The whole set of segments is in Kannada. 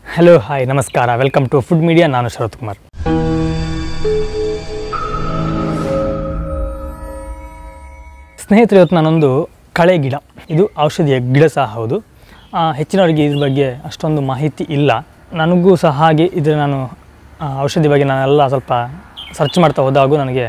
ಹಲೋ ಹಾಯ್ ನಮಸ್ಕಾರ ವೆಲ್ಕಮ್ ಟು ಫುಡ್ ಮೀಡಿಯಾ ನಾನು ಶರತ್ ಕುಮಾರ್ ಸ್ನೇಹಿತರೆ ಇವತ್ತು ನಾನೊಂದು ಕಳೆ ಗಿಡ ಇದು ಔಷಧಿಯ ಗಿಡ ಸಹ ಹೌದು ಆ, ಹೆಚ್ಚಿನವರಿಗೆ ಇದ್ರ ಬಗ್ಗೆ ಅಷ್ಟೊಂದು ಮಾಹಿತಿ ಇಲ್ಲ ನನಗೂ ಸಹ ಹಾಗೆ ಇದ್ರ ನಾನು ಆ, ಔಷಧಿ ಬಗ್ಗೆ ನಾನೆಲ್ಲ ಸ್ವಲ್ಪ ಸರ್ಚ್ ಮಾಡ್ತಾ ಹೋದಾಗೂ ನನಗೆ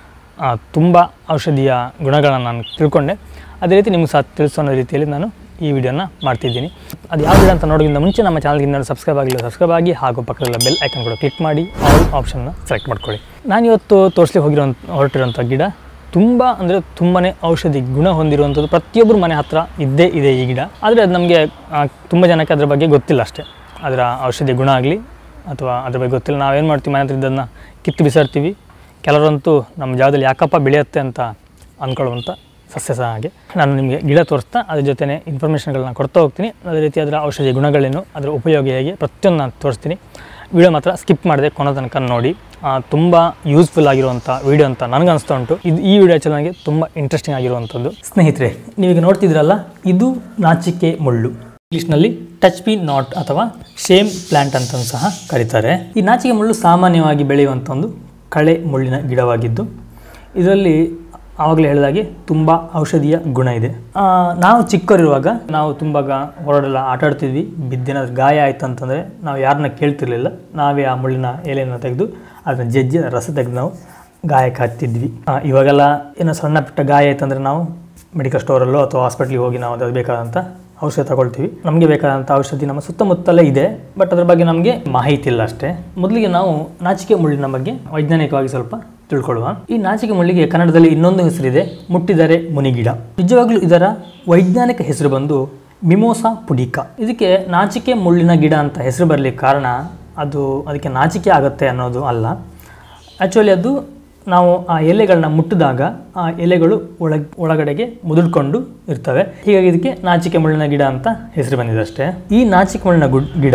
ತುಂಬ ಔಷಧಿಯ ಗುಣಗಳನ್ನು ನಾನು ತಿಳ್ಕೊಂಡೆ ಅದೇ ರೀತಿ ನಿಮ್ಗೆ ಸಹ ತಿಳಿಸೋ ರೀತಿಯಲ್ಲಿ ನಾನು ಈ ವಿಡಿಯೋನ ಮಾಡ್ತಿದ್ದೀನಿ ಅದು ಯಾವ ಗಿಡ ಅಂತ ನೋಡೋದ್ರಿಂದ ಮುಂಚೆ ನಮ್ಮ ಚಾನಲ್ಗೆ ಇನ್ನೂ ಸಬ್ಸ್ಕ್ರೈಬ್ ಆಗಿಲ್ಲ ಸಬ್ಸ್ಕ್ರೈಬ್ ಆಗಿ ಹಾಗೂ ಪಕ್ಕದಲ್ಲ ಬೆಲ್ ಐಕನ್ ಕೂಡ ಕ್ಲಿಕ್ ಮಾಡಿ ಆಲ್ ಆಪ್ಷನ್ನ ಸೆಲೆಕ್ಟ್ ಮಾಡ್ಕೊಳ್ಳಿ ನಾನಿವತ್ತು ತೋರಿಸ್ಲಿಕ್ಕೆ ಹೋಗಿರೋ ಹೊರಟಿರೋಂಥ ಗಿಡ ತುಂಬ ಅಂದರೆ ತುಂಬಾ ಔಷಧಿ ಗುಣ ಹೊಂದಿರುವಂಥದ್ದು ಪ್ರತಿಯೊಬ್ಬರ ಮನೆ ಹತ್ರ ಇದ್ದೇ ಇದೆ ಈ ಗಿಡ ಆದರೆ ಅದು ನಮಗೆ ತುಂಬ ಜನಕ್ಕೆ ಅದ್ರ ಬಗ್ಗೆ ಗೊತ್ತಿಲ್ಲ ಅಷ್ಟೇ ಅದರ ಔಷಧಿ ಗುಣ ಆಗಲಿ ಅಥವಾ ಅದ್ರ ಬಗ್ಗೆ ಗೊತ್ತಿಲ್ಲ ನಾವೇನು ಮಾಡ್ತೀವಿ ಮನೆ ಹತ್ರ ಇದ್ದದನ್ನ ಕಿತ್ತು ಬಿಸಾಡ್ತೀವಿ ಕೆಲವರಂತೂ ನಮ್ಮ ಜಾಗದಲ್ಲಿ ಯಾಕಪ್ಪ ಬೆಳೆಯುತ್ತೆ ಅಂತ ಅಂದ್ಕೊಳ್ಳುವಂಥ ಸಸ್ಯ ಸಹ ಹಾಗೆ ನಾನು ನಿಮಗೆ ಗಿಡ ತೋರಿಸ್ತಾ ಅದ್ರ ಜೊತೆನೇ ಇನ್ಫಾರ್ಮೇಷನ್ಗಳನ್ನ ಕೊಡ್ತಾ ಹೋಗ್ತೀನಿ ಅದೇ ರೀತಿ ಅದರ ಔಷಧಿ ಗುಣಗಳೇನು ಅದರ ಉಪಯೋಗ ಹೇಗೆ ಪ್ರತಿಯೊಂದು ನಾನು ತೋರಿಸ್ತೀನಿ ವಿಡಿಯೋ ಮಾತ್ರ ಸ್ಕಿಪ್ ಮಾಡಿದೆ ಕೊನೆ ತನಕ ನೋಡಿ ತುಂಬ ಯೂಸ್ಫುಲ್ ಆಗಿರುವಂಥ ವಿಡಿಯೋ ಅಂತ ನನಗನ್ನಿಸ್ತಾ ಉಂಟು ಇದು ಈ ವಿಡಿಯೋ ಆ್ಯಕ್ಚುಲಿ ನನಗೆ ತುಂಬ ಇಂಟ್ರೆಸ್ಟಿಂಗ್ ಆಗಿರುವಂಥದ್ದು ಸ್ನೇಹಿತರೆ ನೀವೀಗ ನೋಡ್ತಿದ್ರಲ್ಲ ಇದು ನಾಚಿಕೆ ಮುಳ್ಳು ಇಂಗ್ಲೀಷ್ನಲ್ಲಿ ಟಚ್ ಬಿ ನಾಟ್ ಅಥವಾ ಶೇಮ್ ಪ್ಲ್ಯಾಂಟ್ ಅಂತ ಸಹ ಕರೀತಾರೆ ಈ ನಾಚಿಕೆ ಮುಳ್ಳು ಸಾಮಾನ್ಯವಾಗಿ ಬೆಳೆಯುವಂಥ ಒಂದು ಕಳೆ ಮುಳ್ಳಿನ ಗಿಡವಾಗಿದ್ದು ಇದರಲ್ಲಿ ಆವಾಗಲೇ ಹೇಳಿದಾಗೆ ತುಂಬ ಔಷಧೀಯ ಗುಣ ಇದೆ ಆ, ನಾವು ಚಿಕ್ಕವರಿರುವಾಗ ನಾವು ತುಂಬ ಗಾ ಹೊರಡೆಲ್ಲ ಆಟ ಆಡ್ತಿದ್ವಿ ಬಿದ್ದೇನಾದ್ರು ಗಾಯ ಆಯ್ತು ಅಂತಂದರೆ ನಾವು ಯಾರನ್ನ ಕೇಳ್ತಿರ್ಲಿಲ್ಲ ನಾವೇ ಆ ಮುಳ್ಳಿನ ಎಲೆಯನ್ನು ತೆಗೆದು ಅದನ್ನ ಜಜ್ಜಿ ಅದರ ರಸ ತೆಗೆದು ನಾವು ಗಾಯಕ್ಕೆ ಹತ್ತಿದ್ವಿ ಆ, ಇವಾಗೆಲ್ಲ ಏನೋ ಸಣ್ಣ ಪುಟ್ಟ ಗಾಯ ಆಯ್ತಂದ್ರೆ ನಾವು ಮೆಡಿಕಲ್ ಸ್ಟೋರಲ್ಲೋ ಅಥವಾ ಹಾಸ್ಪಿಟ್ಲಿಗೆ ಹೋಗಿ ನಾವು ಅದು ಬೇಕಾದಂಥ ಔಷಧಿ ತಗೊಳ್ತೀವಿ ನಮಗೆ ಬೇಕಾದಂಥ ಔಷಧಿ ನಮ್ಮ ಸುತ್ತಮುತ್ತಲೇ ಇದೆ ಬಟ್ ಅದ್ರ ಬಗ್ಗೆ ನಮಗೆ ಮಾಹಿತಿ ಇಲ್ಲ ಅಷ್ಟೇ ಮೊದಲಿಗೆ ನಾವು ನಾಚಿಕೆ ಮುಳ್ಳಿನ ಬಗ್ಗೆ ವೈಜ್ಞಾನಿಕವಾಗಿ ಸ್ವಲ್ಪ ತಿಳ್ಕೊಳ್ಳುವ ಈ ನಾಚಿಕೆ ಮುಳ್ಳಿಗೆ ಕನ್ನಡದಲ್ಲಿ ಇನ್ನೊಂದು ಹೆಸರಿದೆ ಮುಟ್ಟಿದರೆ ಮುನಿಗಿಡ ನಿಜವಾಗ್ಲೂ ಇದರ ವೈಜ್ಞಾನಿಕ ಹೆಸರು ಬಂದು ಮಿಮೋಸಾ ಪುಡಿಕ ಇದಕ್ಕೆ ನಾಚಿಕೆ ಮುಳ್ಳಿನ ಗಿಡ ಅಂತ ಹೆಸರು ಬರಲಿಕ್ಕೆ ಕಾರಣ ಅದು ಅದಕ್ಕೆ ನಾಚಿಕೆ ಆಗುತ್ತೆ ಅನ್ನೋದು ಅಲ್ಲ ಆ್ಯಕ್ಚುಲಿ ಅದು ನಾವು ಆ ಎಲೆಗಳನ್ನ ಮುಟ್ಟಿದಾಗ ಆ ಎಲೆಗಳು ಒಳಗ್ ಒಳಗಡೆಗೆ ಮುದುಡ್ಕೊಂಡು ಇರ್ತವೆ ಹೀಗಾಗಿ ಇದಕ್ಕೆ ನಾಚಿಕೆ ಮುಳ್ಳಿನ ಗಿಡ ಅಂತ ಹೆಸರು ಬಂದಿದೆ ಅಷ್ಟೇ ಈ ನಾಚಿಕೆ ಮುಳ್ಳಿನ ಗುಡ್ ಗಿಡ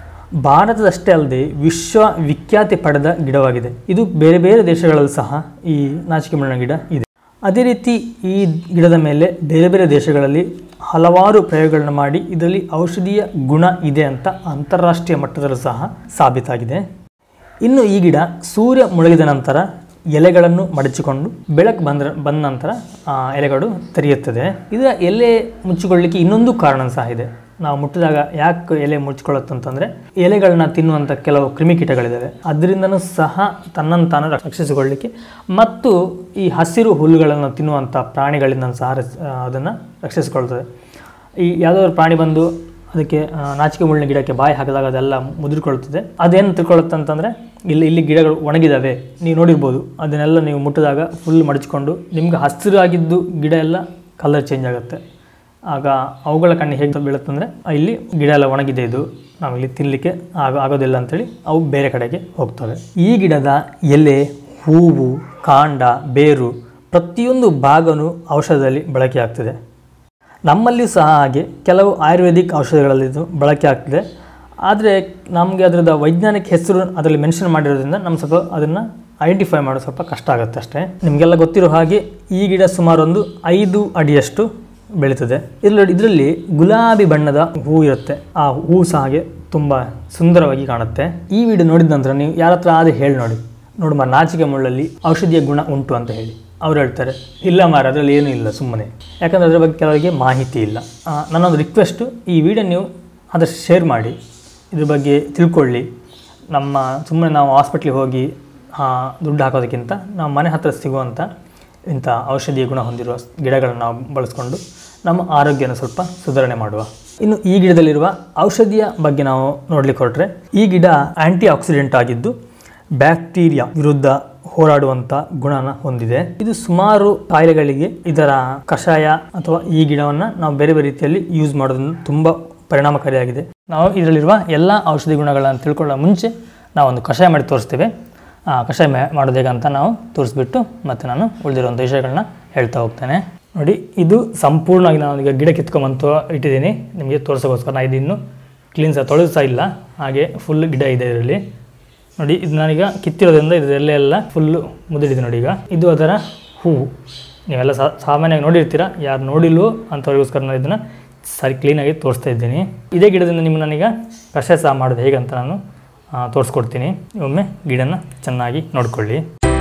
ಭಾರತದಷ್ಟೇ ಅಲ್ಲದೆ ವಿಶ್ವ ವಿಖ್ಯಾತಿ ಪಡೆದ ಗಿಡವಾಗಿದೆ ಇದು ಬೇರೆ ಬೇರೆ ದೇಶಗಳಲ್ಲೂ ಸಹ ಈ ನಾಚಿಕೆ ಮುಳ್ಳಿನ ಗಿಡ ಇದೆ ಅದೇ ರೀತಿ ಈ ಗಿಡದ ಮೇಲೆ ಬೇರೆ ಬೇರೆ ದೇಶಗಳಲ್ಲಿ ಹಲವಾರು ಪ್ರಯೋಗಗಳನ್ನ ಮಾಡಿ ಇದರಲ್ಲಿ ಔಷಧೀಯ ಗುಣ ಇದೆ ಅಂತ ಅಂತಾರಾಷ್ಟ್ರೀಯ ಮಟ್ಟದಲ್ಲೂ ಸಹ ಸಾಬೀತಾಗಿದೆ ಇನ್ನು ಈ ಗಿಡ ಸೂರ್ಯ ಮುಳುಗಿದ ನಂತರ ಎಲೆಗಳನ್ನು ಮಡಚಿಕೊಂಡು ಬೆಳಕು ಬಂದ ಬಂದ ನಂತರ ಆ ಎಲೆಗಳು ತೆರೆಯುತ್ತದೆ ಇದರ ಎಲೆ ಮುಚ್ಚಿಕೊಳ್ಳಿಕ್ಕೆ ಇನ್ನೊಂದು ಕಾರಣ ಸಹ ಇದೆ ನಾವು ಮುಟ್ಟಿದಾಗ ಯಾಕೆ ಎಲೆ ಮುಚ್ಚಿಕೊಳ್ಳುತ್ತಂತಂದ್ರೆ ಎಲೆಗಳನ್ನ ತಿನ್ನುವಂಥ ಕೆಲವು ಕ್ರಿಮಿಕೀಟಗಳಿದ್ದಾವೆ ಅದರಿಂದನೂ ಸಹ ತನ್ನನ್ನು ತಾನು ರಕ್ಷಿಸಿಕೊಳ್ಳಿಕ್ಕೆ ಮತ್ತು ಈ ಹಸಿರು ಹುಲ್ಲುಗಳನ್ನು ತಿನ್ನುವಂಥ ಪ್ರಾಣಿಗಳಿಂದ ಸಹ ರಸ್- ಆ, ಅದನ್ನು ರಕ್ಷಿಸಿಕೊಳ್ತದೆ ಈ ಯಾವುದಾದ್ರು ಪ್ರಾಣಿ ಬಂದು ಅದಕ್ಕೆ ಆ, ನಾಚಿಕೆ ಮುಳ್ಳಿನ ಗಿಡಕ್ಕೆ ಬಾಯಿ ಹಾಕಿದಾಗ ಅದೆಲ್ಲ ಮುದುರಿಕೊಳ್ಳುತ್ತದೆ ಅದೇನು ತಿಳ್ಕೊಳ್ಳುತ್ತೆ ಅಂತಂದರೆ ಇಲ್ಲಿ ಇಲ್ಲಿ ಗಿಡಗಳು ಒಣಗಿದಾವೆ ನೀವು ನೋಡಿರ್ಬೋದು ಅದನ್ನೆಲ್ಲ ನೀವು ಮುಟ್ಟಿದಾಗ ಫುಲ್ ಮಡಚಿಕೊಂಡು ನಿಮ್ಗೆ ಹಸಿರಾಗಿದ್ದು ಗಿಡ ಎಲ್ಲ ಕಲರ್ ಚೇಂಜ್ ಆಗುತ್ತೆ ಆಗ ಅವುಗಳ ಕಣ್ಣಿಗೆ ಹೇಗೆ ಬೀಳುತ್ತಂದರೆ ಇಲ್ಲಿ ಗಿಡ ಎಲ್ಲ ಒಣಗಿದೆ ಇದು ನಾವು ಇಲ್ಲಿ ತಿನ್ನಲಿಕ್ಕೆ ಆಗ ಆಗೋದಿಲ್ಲ ಅಂತೇಳಿ ಅವು ಬೇರೆ ಕಡೆಗೆ ಹೋಗ್ತವೆ ಈ ಗಿಡದ ಎಲೆ ಹೂವು ಕಾಂಡ ಬೇರು ಪ್ರತಿಯೊಂದು ಭಾಗನೂ ಔಷಧದಲ್ಲಿ ಬಳಕೆ ಆಗ್ತದೆ ನಮ್ಮಲ್ಲಿಯೂ ಸಹ ಹಾಗೆ ಕೆಲವು ಆಯುರ್ವೇದಿಕ್ ಔಷಧಿಗಳಲ್ಲಿ ಇದು ಬಳಕೆ ಆಗ್ತದೆ ಆದರೆ ನಮಗೆ ಅದರದ ವೈಜ್ಞಾನಿಕ ಹೆಸರು ಅದರಲ್ಲಿ ಮೆನ್ಷನ್ ಮಾಡಿರೋದ್ರಿಂದ ನಮ್ಮ ಸ್ವಲ್ಪ ಅದನ್ನು ಐಡೆಂಟಿಫೈ ಮಾಡೋದು ಸ್ವಲ್ಪ ಕಷ್ಟ ಆಗುತ್ತೆ ಅಷ್ಟೇ ನಿಮಗೆಲ್ಲ ಗೊತ್ತಿರೋ ಹಾಗೆ ಈ ಗಿಡ ಸುಮಾರು ಒಂದು ಐದು ಅಡಿಯಷ್ಟು ಬೆಳೀತದೆ ಇದರಲ್ಲಿ ಇದರಲ್ಲಿ ಗುಲಾಬಿ ಬಣ್ಣದ ಹೂ ಇರುತ್ತೆ ಆ ಹೂ ಸಹ ಹಾಗೆ ತುಂಬ ಸುಂದರವಾಗಿ ಕಾಣುತ್ತೆ ಈ ವಿಡಿಯೋ ನೋಡಿದ ನಂತರ ನೀವು ಯಾರ ಹತ್ರ ಆದ್ರೆ ಹೇಳಿ ನೋಡಿ ನೋಡುವ ನಾಚಿಕೆ ಮುಳ್ಳಲ್ಲಿ ಔಷಧಿಯ ಗುಣ ಉಂಟು ಅಂತ ಹೇಳಿ ಅವ್ರು ಹೇಳ್ತಾರೆ ಇಲ್ಲ ಮಾರ ಅದರಲ್ಲಿ ಏನೂ ಇಲ್ಲ ಸುಮ್ಮನೆ ಯಾಕಂದರೆ ಅದ್ರ ಬಗ್ಗೆ ಕೆಲವರಿಗೆ ಮಾಹಿತಿ ಇಲ್ಲ ಆ, ನನ್ನೊಂದು ರಿಕ್ವೆಸ್ಟು ಈ ವಿಡಿಯೋ ನೀವು ಆದಷ್ಟು ಶೇರ್ ಮಾಡಿ ಇದ್ರ ಬಗ್ಗೆ ತಿಳ್ಕೊಳ್ಳಿ ನಮ್ಮ ಸುಮ್ಮನೆ ನಾವು ಹಾಸ್ಪಿಟ್ಲಿಗೆ ಹೋಗಿ ಆ, ದುಡ್ಡು ಹಾಕೋದಕ್ಕಿಂತ ನಾವು ಮನೆ ಹತ್ರ ಸಿಗುವಂಥ ಇಂಥ ಔಷಧೀಯ ಗುಣ ಹೊಂದಿರುವ ಗಿಡಗಳನ್ನು ನಾವು ಬಳಸ್ಕೊಂಡು ನಮ್ಮ ಆರೋಗ್ಯನ ಸ್ವಲ್ಪ ಸುಧಾರಣೆ ಮಾಡುವ ಇನ್ನು ಈ ಗಿಡದಲ್ಲಿರುವ ಔಷಧಿಯ ಬಗ್ಗೆ ನಾವು ನೋಡ್ಲಿಕ್ಕೆ ಹೊರಟ್ರೆ ಈ ಗಿಡ ಆಂಟಿ ಆಕ್ಸಿಡೆಂಟ್ ಆಗಿದ್ದು ಬ್ಯಾಕ್ಟೀರಿಯಾ ವಿರುದ್ಧ ಹೋರಾಡುವಂಥ ಗುಣನ ಹೊಂದಿದೆ ಇದು ಸುಮಾರು ಕಾಯಿಲೆಗಳಿಗೆ ಇದರ ಕಷಾಯ ಅಥವಾ ಈ ಗಿಡವನ್ನು ನಾವು ಬೇರೆ ಬೇರೆ ರೀತಿಯಲ್ಲಿ ಯೂಸ್ ಮಾಡೋದ್ರಿಂದ ತುಂಬ ಪರಿಣಾಮಕಾರಿಯಾಗಿದೆ ನಾವು ಇದರಲ್ಲಿರುವ ಎಲ್ಲ ಔಷಧಿ ಗುಣಗಳನ್ನು ತಿಳ್ಕೊಳ್ಳೋ ಮುಂಚೆ ನಾವೊಂದು ಕಷಾಯ ಮಾಡಿ ತೋರಿಸ್ತೇವೆ ಆ ಕಷಾಯ ಮಾ- ಮಾಡೋದು ಹೇಗೆ ಅಂತ ನಾವು ತೋರಿಸ್ಬಿಟ್ಟು ಮತ್ತು ನಾನು ಉಳಿದಿರುವಂಥ ವಿಷಯಗಳನ್ನ ಹೇಳ್ತಾ ಹೋಗ್ತೇನೆ ನೋಡಿ ಇದು ಸಂಪೂರ್ಣವಾಗಿ ನಾನು ಈಗ ಗಿಡ ಕಿತ್ಕೊಂಬಂತು ಇಟ್ಟಿದ್ದೀನಿ ನಿಮಗೆ ತೋರಿಸೋಗೋಸ್ಕರ ನಾನು ಇದಿನ್ನು ಕ್ಲೀನ್ ಸಹ ತೊಳೆದು ಸಹ ಇಲ್ಲ ಹಾಗೆ ಫುಲ್ ಗಿಡ ಇದೆ ಇದರಲ್ಲಿ ನೋಡಿ ಇದು ನಾನೀಗ ಕಿತ್ತಿರೋದ್ರಿಂದ ಇದೆಲ್ಲ ಎಲ್ಲ ಫುಲ್ಲು ಮುದುಡಿದೆ ನೋಡಿ ಈಗ ಇದು ಅದರ ಹೂವು ನೀವೆಲ್ಲ ಸಾ ಸಾಮಾನ್ಯವಾಗಿ ನೋಡಿರ್ತೀರ ಯಾರು ನೋಡಿಲ್ವೋ ಅಂಥವ್ರಿಗೋಸ್ಕರ ನಾನು ಇದನ್ನು ಸಾರಿ ಕ್ಲೀನಾಗಿ ತೋರಿಸ್ತಾ ಇದ್ದೀನಿ ಇದೇ ಗಿಡದಿಂದ ನಿಮ್ಗೆ ನಾನೀಗ ಕಷಾಯ ಸಹ ಮಾಡೋದು ಹೇಗಂತ ನಾನು ಆ, ತೋರಿಸ್ಕೊಡ್ತೀನಿ ಒಮ್ಮೆ ಗಿಡನ ಚೆನ್ನಾಗಿ ನೋಡ್ಕೊಳ್ಳಿ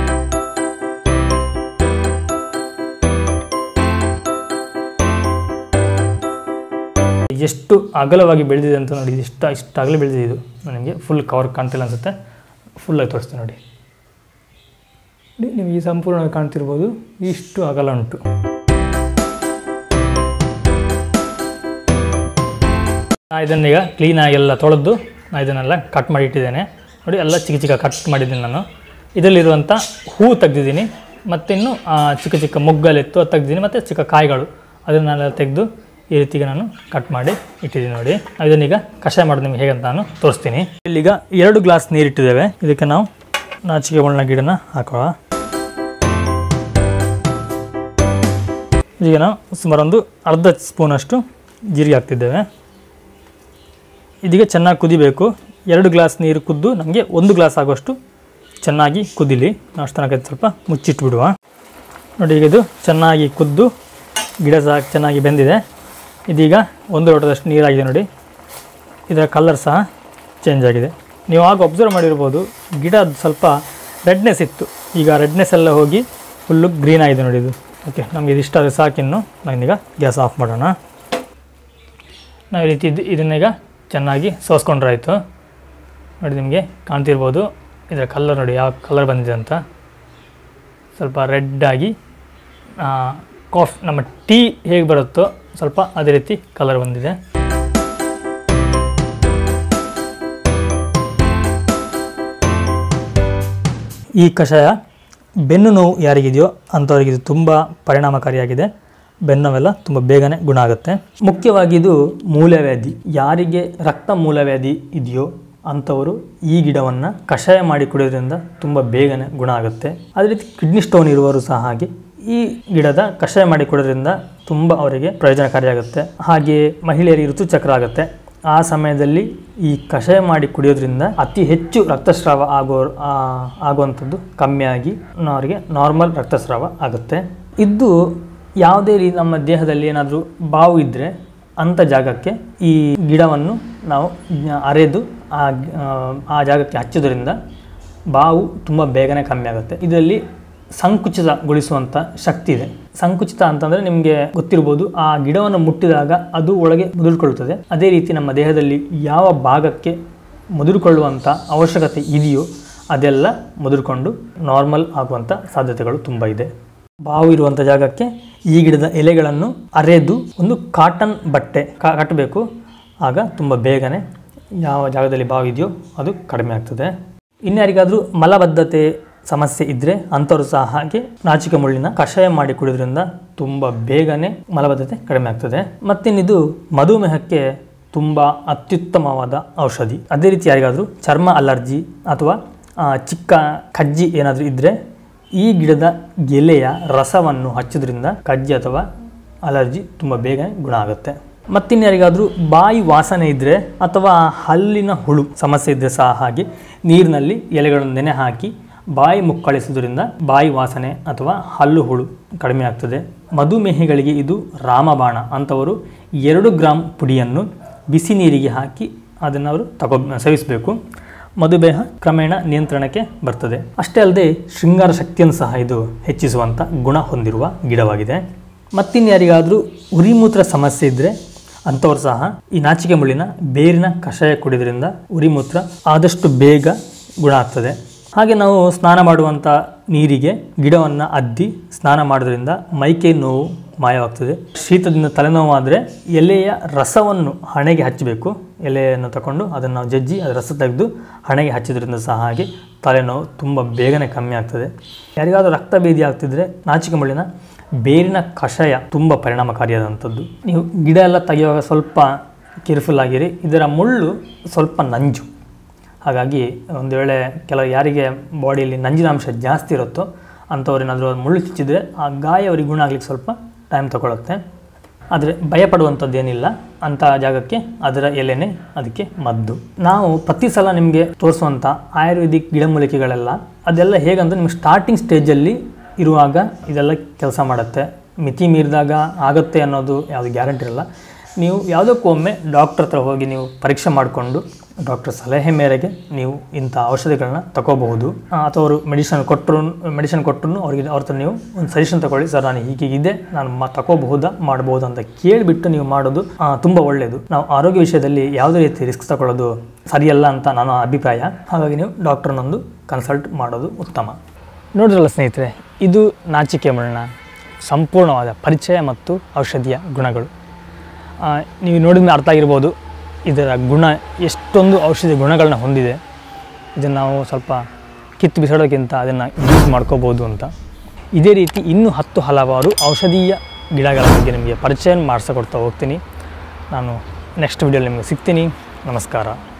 ಎಷ್ಟು ಅಗಲವಾಗಿ ಬೆಳೆದಿದೆ ಅಂತ ನೋಡಿ ಇಷ್ಟ ಇಷ್ಟು ಅಗಲ ಬೆಳೆದಿದೆ ಇದು ನನಗೆ ಫುಲ್ ಕವರ್ ಕಾಣ್ತಿಲ್ಲ ಅನಿಸುತ್ತೆ ಫುಲ್ಲಾಗಿ ತೋರಿಸ್ತೀನಿ ನೋಡಿ ನೋಡಿ, ನೀವು ಈ ಸಂಪೂರ್ಣವಾಗಿ ಕಾಣ್ತಿರ್ಬೋದು ಇಷ್ಟು ಅಗಲ ಉಂಟು ನಾ ಇದನ್ನೀಗ ಕ್ಲೀನಾಗಿ ಎಲ್ಲ ತೊಳೆದು ನಾ ಇದನ್ನೆಲ್ಲ ಕಟ್ ಮಾಡಿ ಇಟ್ಟಿದ್ದೇನೆ ನೋಡಿ ಎಲ್ಲ ಚಿಕ್ಕ ಚಿಕ್ಕ ಕಟ್ ಮಾಡಿದ್ದೀನಿ ನಾನು ಇದರಲ್ಲಿರುವಂಥ ಹೂ ತೆಗ್ದಿದ್ದೀನಿ ಮತ್ತು ಇನ್ನು ಆ, ಚಿಕ್ಕ ಚಿಕ್ಕ ಮೊಗ್ಗಲಿತ್ತು ಅದು ತೆಗ್ದಿದ್ದೀನಿ ಮತ್ತು ಚಿಕ್ಕ ಕಾಯಿಗಳು ಅದನ್ನೆಲ್ಲ ತೆಗೆದು ಈ ರೀತಿಗೆ ನಾನು ಕಟ್ ಮಾಡಿ ಇಟ್ಟಿದ್ದೀನಿ ನೋಡಿ ಇದನ್ನೀಗ ಕಷಾಯ ಮಾಡೋದು ನಿಮ್ಗೆ ಹೇಗಂತ ನಾನು ತೋರಿಸ್ತೀನಿ ಇಲ್ಲೀಗ ಎರಡು ಗ್ಲಾಸ್ ನೀರಿಟ್ಟಿದ್ದೇವೆ ಇದಕ್ಕೆ ನಾವು ನಾಚಿಕೆ ಮುಳ್ಳಿನ ಗಿಡನ ಹಾಕೋಣ ಈಗ ನಾವು ಸುಮಾರು ಒಂದು ಅರ್ಧ ಸ್ಪೂನಷ್ಟು ಜೀರಿಗೆ ಹಾಕ್ತಿದ್ದೇವೆ ಇದೀಗ ಚೆನ್ನಾಗಿ ಕುದಿಬೇಕು ಎರಡು ಗ್ಲಾಸ್ ನೀರು ಕುದ್ದು ನಮಗೆ ಒಂದು ಗ್ಲಾಸ್ ಆಗುವಷ್ಟು ಚೆನ್ನಾಗಿ ಕುದಿಲಿ ನಾವು ಅಷ್ಟು ತನಕ ಸ್ವಲ್ಪ ಮುಚ್ಚಿಟ್ಬಿಡುವ ನೋಡಿ ಈಗ ಇದು ಚೆನ್ನಾಗಿ ಕುದ್ದು ಗಿಡ ಸಹ ಚೆನ್ನಾಗಿ ಬೆಂದಿದೆ ಇದೀಗ ಒಂದು ಲೋಟದಷ್ಟು ನೀರಾಗಿದೆ ನೋಡಿ ಇದರ ಕಲರ್ ಸಹ ಚೇಂಜ್ ಆಗಿದೆ ನೀವು ಆಗ ಅಬ್ಸರ್ವ್ ಮಾಡಿರ್ಬೋದು ಗಿಡ ಅದು ಸ್ವಲ್ಪ ರೆಡ್ನೆಸ್ ಇತ್ತು ಈಗ ರೆಡ್ನೆಸ್ ಎಲ್ಲ ಹೋಗಿ ಫುಲ್ಲು ಗ್ರೀನ್ ಆಗಿದೆ ನೋಡಿ ಇದು ಓಕೆ ನಮಗೆ ಇದಿಷ್ಟ ಆದರೆ ಸಾಕಿನ್ನು ನಾನೀಗ ಗ್ಯಾಸ್ ಆಫ್ ಮಾಡೋಣ ನಾವು ಈ ರೀತಿ ಇದು ಇದನ್ನೀಗ ಚೆನ್ನಾಗಿ ಸೋಸ್ಕೊಂಡ್ರಾಯ್ತು ನೋಡಿ ನಿಮಗೆ ಕಾಣ್ತಿರ್ಬೋದು ಇದರ ಕಲರ್ ನೋಡಿ ಯಾವ ಕಲರ್ ಬಂದಿದೆ ಅಂತ ಸ್ವಲ್ಪ ರೆಡ್ಡಾಗಿ ಕಾಫ್ ನಮ್ಮ ಟೀ ಹೇಗೆ ಬರುತ್ತೋ ಸ್ವಲ್ಪ ಅದೇ ರೀತಿ ಕಲರ್ ಬಂದಿದೆ ಈ ಕಷಾಯ ಬೆನ್ನು ನೋವು ಯಾರಿಗಿದೆಯೋ ಅಂಥವ್ರಿಗೆ ಇದು ತುಂಬ ಪರಿಣಾಮಕಾರಿಯಾಗಿದೆ ಬೆನ್ನು ನೋವೆಲ್ಲ ತುಂಬ ಬೇಗನೆ ಗುಣ ಆಗುತ್ತೆ ಮುಖ್ಯವಾಗಿ ಇದು ಮೂಲವ್ಯಾಧಿ ಯಾರಿಗೆ ರಕ್ತ ಮೂಲವ್ಯಾಧಿ ಇದೆಯೋ ಅಂಥವರು ಈ ಗಿಡವನ್ನು ಕಷಾಯ ಮಾಡಿ ಕುಡಿಯೋದ್ರಿಂದ ತುಂಬ ಬೇಗನೆ ಗುಣ ಆಗುತ್ತೆ ಅದೇ ರೀತಿ ಕಿಡ್ನಿ ಸ್ಟೋನ್ ಇರುವವರು ಸಹ ಹಾಗೆ ಈ ಗಿಡದ ಕಷಾಯ ಮಾಡಿ ಕುಡಿಯೋದ್ರಿಂದ ತುಂಬ ಅವರಿಗೆ ಪ್ರಯೋಜನಕಾರಿಯಾಗುತ್ತೆ ಹಾಗೆಯೇ ಮಹಿಳೆಯರಿಗೆ ಋತುಚಕ್ರ ಆಗುತ್ತೆ ಆ ಸಮಯದಲ್ಲಿ ಈ ಕಷಾಯ ಮಾಡಿ ಕುಡಿಯೋದ್ರಿಂದ ಅತಿ ಹೆಚ್ಚು ರಕ್ತಸ್ರಾವ ಆಗೋ ಆ, ಆಗುವಂಥದ್ದು ಕಮ್ಮಿಯಾಗಿ ಅವರಿಗೆ ನಾರ್ಮಲ್ ರಕ್ತಸ್ರಾವ ಆಗುತ್ತೆ ಇದು ಯಾವುದೇ ರೀತಿ ನಮ್ಮ ದೇಹದಲ್ಲಿ ಏನಾದರೂ ಬಾವು ಇದ್ದರೆ ಅಂಥ ಜಾಗಕ್ಕೆ ಈ ಗಿಡವನ್ನು ನಾವು ಜ್ಞ- ಅರೆದು ಆ ಗ್- ಆ, ಆ ಜಾಗಕ್ಕೆ ಹಚ್ಚೋದ್ರಿಂದ ಬಾವು ತುಂಬ ಬೇಗನೆ ಕಮ್ಮಿ ಆಗುತ್ತೆ ಇದರಲ್ಲಿ ಸಂಕುಚಿತಗೊಳಿಸುವಂಥ ಶಕ್ತಿ ಇದೆ ಸಂಕುಚಿತ ಅಂತಂದರೆ ನಿಮಗೆ ಗೊತ್ತಿರ್ಬೋದು ಆ ಗಿಡವನ್ನು ಮುಟ್ಟಿದಾಗ ಅದು ಒಳಗೆ ಮುದುರಿಕೊಳ್ಳುತ್ತದೆ ಅದೇ ರೀತಿ ನಮ್ಮ ದೇಹದಲ್ಲಿ ಯಾವ ಭಾಗಕ್ಕೆ ಮುದುರಿಕೊಳ್ಳುವಂಥ ಅವಶ್ಯಕತೆ ಇದೆಯೋ ಅದೆಲ್ಲ ಮುದುರಿಕೊಂಡು ನಾರ್ಮಲ್ ಆಗುವಂಥ ಸಾಧ್ಯತೆಗಳು ತುಂಬ ಇದೆ ಬಾವು ಇರುವಂಥ ಜಾಗಕ್ಕೆ ಈ ಗಿಡದ ಎಲೆಗಳನ್ನು ಅರೆದು ಒಂದು ಕಾಟನ್ ಬಟ್ಟೆ ಕ- ಕಟ್ಟಬೇಕು ಆಗ ತುಂಬ ಬೇಗನೆ ಯಾವ ಜಾಗದಲ್ಲಿ ಬಾವು ಇದೆಯೋ ಅದು ಕಡಿಮೆ ಆಗ್ತದೆ ಇನ್ಯಾರಿಗಾದರೂ ಮಲಬದ್ಧತೆ ಸಮಸ್ಯೆ ಇದ್ದರೆ ಅಂಥವ್ರು ಸಹ ಹಾಗೆ ನಾಚಿಕೆ ಮುಳ್ಳಿನ ಕಷಾಯ ಮಾಡಿ ಕುಡಿಯೋದ್ರಿಂದ ತುಂಬ ಬೇಗನೆ ಮಲಬದ್ಧತೆ ಕಡಿಮೆ ಆಗ್ತದೆ ಮತ್ತಿನ್ನಿದು ಮಧುಮೇಹಕ್ಕೆ ತುಂಬ ಅತ್ಯುತ್ತಮವಾದ ಔಷಧಿ ಅದೇ ರೀತಿ ಯಾರಿಗಾದರೂ ಚರ್ಮ ಅಲರ್ಜಿ ಅಥವಾ ಆ, ಚಿಕ್ಕ ಕಜ್ಜಿ ಏನಾದರೂ ಇದ್ದರೆ ಈ ಗಿಡದ ಎಲೆಯ ರಸವನ್ನು ಹಚ್ಚೋದ್ರಿಂದ ಕಜ್ಜಿ ಅಥವಾ ಅಲರ್ಜಿ ತುಂಬ ಬೇಗನೆ ಗುಣ ಆಗುತ್ತೆ ಮತ್ತಿನ್ಯಾರಿಗಾದರೂ ಬಾಯಿ ವಾಸನೆ ಇದ್ದರೆ ಅಥವಾ ಹಲ್ಲಿನ ಹುಳು ಸಮಸ್ಯೆ ಇದ್ದರೆ ಸಹ ಹಾಗೆ ನೀರಿನಲ್ಲಿ ಎಲೆಗಳನ್ನು ನೆನೆ ಹಾಕಿ ಬಾಯಿ ಮುಕ್ಕಳಿಸೋದ್ರಿಂದ ಬಾಯಿ ವಾಸನೆ ಅಥವಾ ಹಲ್ಲು ಹುಳು ಕಡಿಮೆ ಆಗ್ತದೆ ಮಧುಮೇಹಿಗಳಿಗೆ ಇದು ರಾಮಬಾಣ ಅಂಥವರು ಎರಡು ಗ್ರಾಮ್ ಪುಡಿಯನ್ನು ಬಿಸಿ ನೀರಿಗೆ ಹಾಕಿ ಅದನ್ನು ಅವರು ತಗೋ ಸೇವಿಸಬೇಕು ಮಧುಮೇಹ ಕ್ರಮೇಣ ನಿಯಂತ್ರಣಕ್ಕೆ ಬರ್ತದೆ ಅಷ್ಟೇ ಅಲ್ಲದೆ ಶೃಂಗಾರ ಶಕ್ತಿಯನ್ನು ಸಹ ಇದು ಹೆಚ್ಚಿಸುವಂಥ ಗುಣ ಹೊಂದಿರುವ ಗಿಡವಾಗಿದೆ ಮತ್ತಿನ್ಯಾರಿಗಾದರೂ ಉರಿಮೂತ್ರ ಸಮಸ್ಯೆ ಇದ್ದರೆ ಅಂಥವ್ರು ಸಹ ಈ ನಾಚಿಕೆ ಮುಳ್ಳಿನ ಬೇರಿನ ಕಷಾಯ ಕುಡಿದ್ರಿಂದ ಉರಿಮೂತ್ರ ಆದಷ್ಟು ಬೇಗ ಗುಣ ಆಗ್ತದೆ ಹಾಗೆ ನಾವು ಸ್ನಾನ ಮಾಡುವಂಥ ನೀರಿಗೆ ಗಿಡವನ್ನು ಅದ್ದಿ ಸ್ನಾನ ಮಾಡೋದ್ರಿಂದ ಮೈಕೈ ನೋವು ಮಾಯವಾಗ್ತದೆ ಶೀತದಿಂದ ತಲೆನೋವಾದರೆ ಎಲೆಯ ರಸವನ್ನು ಹಣೆಗೆ ಹಚ್ಚಬೇಕು ಎಲೆಯನ್ನು ತಗೊಂಡು ಅದನ್ನು ನಾವು ಜಜ್ಜಿ ಅದರ ರಸ ತೆಗೆದು ಹಣೆಗೆ ಹಚ್ಚಿದ್ರಿಂದ ಸಹ ಹಾಗೆ ತಲೆನೋವು ತುಂಬ ಬೇಗನೆ ಕಮ್ಮಿ ಆಗ್ತದೆ ಯಾರಿಗಾದರೂ ರಕ್ತ ಭೇದಿ ಆಗ್ತಿದ್ರೆ ನಾಚಿಕೆ ಮುಳ್ಳಿನ ಬೇರಿನ ಕಷಾಯ ತುಂಬ ಪರಿಣಾಮಕಾರಿಯಾದಂಥದ್ದು ನೀವು ಗಿಡ ಎಲ್ಲ ತೆಗೆಯುವಾಗ ಸ್ವಲ್ಪ ಕೇರ್ಫುಲ್ ಆಗಿರಿ ಇದರ ಮುಳ್ಳು ಸ್ವಲ್ಪ ನಂಜು ಹಾಗಾಗಿ ಒಂದು ವೇಳೆ ಕೆಲವು ಯಾರಿಗೆ ಬಾಡಿಯಲ್ಲಿ ನಂಜಿನಾಂಶ ಜಾಸ್ತಿ ಇರುತ್ತೋ ಅಂಥವ್ರೇನಾದರೂ ಅದು ಮುಳ್ಳು ಚುಚ್ಚಿದ್ರೆ ಆ ಗಾಯ ಅವರಿಗೆ ಗುಣ ಆಗ್ಲಿಕ್ಕೆ ಸ್ವಲ್ಪ ಟೈಮ್ ತಗೊಳುತ್ತೆ ಆದರೆ ಭಯಪಡುವಂಥದ್ದು ಏನಿಲ್ಲ ಅಂಥ ಜಾಗಕ್ಕೆ ಅದರ ಎಲೆನೇ ಅದಕ್ಕೆ ಮದ್ದು ನಾವು ಪ್ರತಿ ಸಲ ನಿಮಗೆ ತೋರಿಸುವಂಥ ಆಯುರ್ವೇದಿಕ್ ಗಿಡಮೂಲಿಕೆಗಳೆಲ್ಲ ಅದೆಲ್ಲ ಹೇಗಂದ್ರೆ ನಿಮ್ಗೆ ಸ್ಟಾರ್ಟಿಂಗ್ ಸ್ಟೇಜಲ್ಲಿ ಇರುವಾಗ ಇದೆಲ್ಲ ಕೆಲಸ ಮಾಡುತ್ತೆ ಮಿತಿ ಮೀರಿದಾಗ ಆಗುತ್ತೆ ಅನ್ನೋದು ಯಾವುದು ಗ್ಯಾರಂಟಿ ಇರಲ್ಲ ನೀವು ಯಾವುದಕ್ಕೊಮ್ಮೆ ಡಾಕ್ಟ್ರ್ ಹತ್ರ ಹೋಗಿ ನೀವು ಪರೀಕ್ಷೆ ಮಾಡಿಕೊಂಡು ಡಾಕ್ಟರ್ ಸಲಹೆ ಮೇರೆಗೆ ನೀವು ಇಂಥ ಔಷಧಿಗಳನ್ನ ತಗೋಬಹುದು ಆ, ಅಥವಾ ಅವರು ಮೆಡಿಸಿನ್ ಕೊಟ್ಟರು ಮೆಡಿಸಿನ್ ಕೊಟ್ಟರು ಅವ್ರಿಗೆ ಅವ್ರ ಹತ್ರ ನೀವು ಒಂದು ಸಜೆಷನ್ ತಗೊಳ್ಳಿ ಸರ್ ನಾನು ಹೀಗಿದೆ ನಾನು ಮ ತಗೋಬಹುದಾ ಮಾಡ್ಬೋದಾ ಅಂತ ಕೇಳಿಬಿಟ್ಟು ನೀವು ಮಾಡೋದು ಆ, ತುಂಬ ಒಳ್ಳೆಯದು ನಾವು ಆರೋಗ್ಯ ವಿಷಯದಲ್ಲಿ ಯಾವುದೇ ರೀತಿ ರಿಸ್ಕ್ ತಗೊಳ್ಳೋದು ಸರಿಯಲ್ಲ ಅಂತ ನನ್ನ ಅಭಿಪ್ರಾಯ ಹಾಗಾಗಿ ನೀವು ಡಾಕ್ಟ್ರನ್ನೊಂದು ಕನ್ಸಲ್ಟ್ ಮಾಡೋದು ಉತ್ತಮ ನೋಡಿದ್ರಲ್ಲ ಸ್ನೇಹಿತರೆ ಇದು ನಾಚಿಕೆ ಮರಣ ಸಂಪೂರ್ಣವಾದ ಪರಿಚಯ ಮತ್ತು ಔಷಧಿಯ ಗುಣಗಳು ಆ, ನೀವು ನೋಡಿದ ಮೇಲೆ ಅರ್ಥ ಆಗಿರ್ಬೋದು ಇದರ ಗುಣ ಎಷ್ಟೊಂದು ಔಷಧಿ ಗುಣಗಳನ್ನ ಹೊಂದಿದೆ ಇದನ್ನು ನಾವು ಸ್ವಲ್ಪ ಕಿತ್ತು ಬಿಸಾಡೋಕ್ಕಿಂತ ಅದನ್ನು ಯೂಸ್ ಮಾಡ್ಕೋಬೋದು ಅಂತ ಇದೇ ರೀತಿ ಇನ್ನೂ ಹತ್ತು ಹಲವಾರು ಔಷಧೀಯ ಗಿಡಗಳ ಬಗ್ಗೆ ನಿಮಗೆ ಪರಿಚಯ ಮಾಡಿಸ್ಕೊಡ್ತಾ ಹೋಗ್ತೀನಿ ನಾನು ನೆಕ್ಸ್ಟ್ ವಿಡಿಯೋಲಿ ನಿಮಗೆ ಸಿಗ್ತೀನಿ ನಮಸ್ಕಾರ